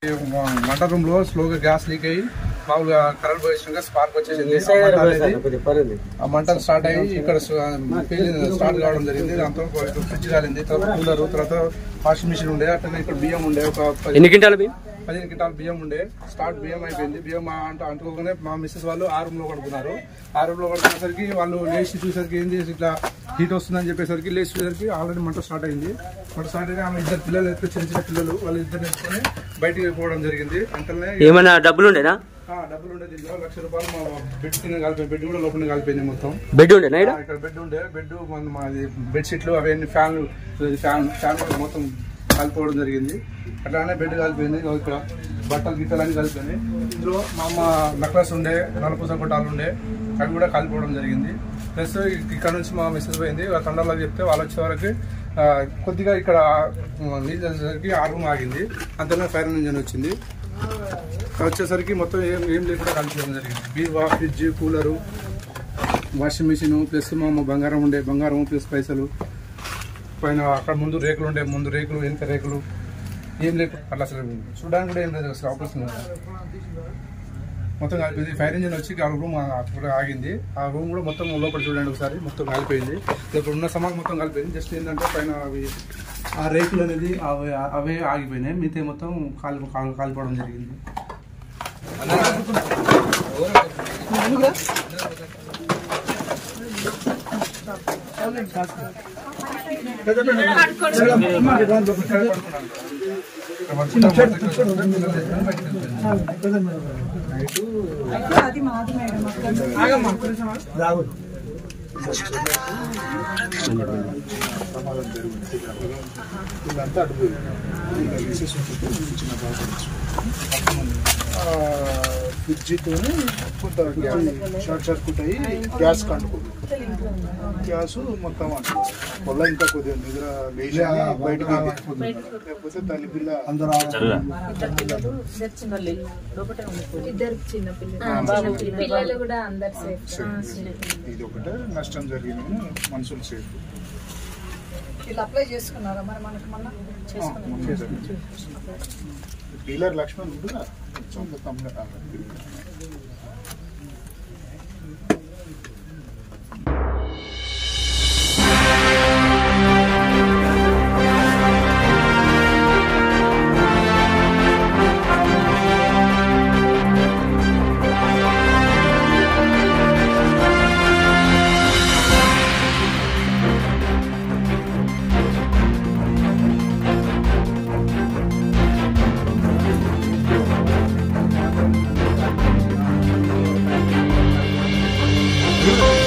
మంట రూమ్ లో స్లోగా గ్యాస్ లీక్ అయ్యి మామూలుగా కరెంట్ పోయేసినాక స్పార్క్ వచ్చేసింది ఆ మంట అనేది ఆ మంటలు స్టార్ట్ అయ్యి ఇక్కడ స్టార్ట్ కావడం జరిగింది దాంతో ఫ్రిడ్జ్ కాలింది తర్వాత కూలర్ తర్వాత వాషింగ్ మిషన్ ఉండే అట్లనే ఇక్కడ బియ్యం ఉండే ఒక పది- ఎన్ని క్వింటాలు బియ్యం పదిహేను కింటాలు బియ్యం ఉండే స్టార్ట్ బియ్యం అయిపోయింది బియ్యం ఆ అంట అంటుకోగానే మా మిస్సెస్ వాళ్ళు ఆ రూమ్ లో పడుకున్నారు ఆ రూమ్ లో పడుకునేసరికి వాళ్ళు లేచి చూసేసరికి ఏంది ఇట్లా హీట్ వస్తుందని చెప్పేసరికి లేచి చూసేసరికి ఆల్రెడీ మంట స్టార్ట్ అయింది మంట స్టార్ట్ అయితే ఆమె ఇద్దరు పిల్లలు ఎత్తుకు చిన్న చిన్న పిల్లలు వాళ్ళు ఇద్దరు ఎత్తుకొని బయటికి పోవడం జరిగింది అంటనే ఏమైనా డబ్బులు ఉండేనా ఆ, డబ్బులు ఉండే దీంట్లో లక్ష రూపాయలు మా బెడ్ కింద కలిపి బెడ్ కూడా లోపల కలిపింది మొత్తం బెడ్ ఉండేనా ఇక్కడ ఆ, ఇక్కడ బెడ్ ఉండే బెడ్ మన మాది బెడ్ షీట్లు అవన్నీ ఫ్యాన్లు ఫ్యాన్ ఫ్యాన్ కూడా మొత్తం కలిపోవడం జరిగింది అట్లానే బెడ్ కలిపోయింది ఇగో ఇక్కడ బట్టలు గిట్టలు అన్ని కలిపోయినాయి ఇందులో మా అమ్మ నక్లెస్ ఉండే నలుపూస కొట్టాలు ఉండే అవి కూడా కలిపోవడం జరిగింది ప్లస్ ఇక్కడ నుంచి మా మిస్సెస్ పోయింది ఆ తండాలో చెప్తే వాళ్ళు వచ్చే వరకు ఆ, కొద్దిగా ఇక్కడ ఆ, నీళ్ళు వచ్చేసరికి ఆ రూమ్ ఆగింది అంతలో ఫైర్ ఇంజన్ వచ్చింది వచ్చేసరికి మొత్తం ఏం ఏం లేకుండా కలిపేయడం జరిగింది బీవా fridge cooler washing machine plus మా అమ్మ బంగారం ఉండే బంగారం ప్లస్ పైసలు పైన అక్కడ ముందు రేకులు ఉండే ముందు రేకులు వెనక రేకులు ఏం లేకు అట్లా అసలు చూడడానికి కూడా ఏం లేదు అసలు ఆపరేషన్ మొత్తం కాలిపోయింది ఫైర్ ఇంజిన్ వచ్చి ఆ రూమ్ అక్కడ ఆగింది ఆ రూమ్ కూడా మొత్తం లోపల చూడండి ఒకసారి మొత్తం కాలిపోయింది ఇక్కడ ఉన్న సమాన్ మొత్తం కాలిపోయింది జస్ట్ ఏంటంటే పైన అవి ఆ రేకులు అనేది అవే అవే ఆగిపోయినాయి మిగతా మొత్తం కాలి కాలి- కాలిపోవడం జరిగింది ఫ్రిడ్జ్తో కొంత షార్ట్ సర్క్యూట్ అయ్యి గ్యాస్ కంటుకుంది గ్యాస్ మొత్తం అంటు పొల్ల ఇంకా కొద్దిగా నిద్ర లేచి బయటకు లేకపోతే తల్లి పిల్ల ఇద్దరు చిన్న పిల్లలు పిల్లలు కూడా అందరు సేఫ్ ఇది ఒకటే నష్టం జరిగింది మనుషులు సేఫ్ వీళ్ళు అప్లై చేసుకున్నారా మరి మనకు మొన్న డీలర్ లక్ష్మణ్ ఉంటుందా మొత్తం ఆ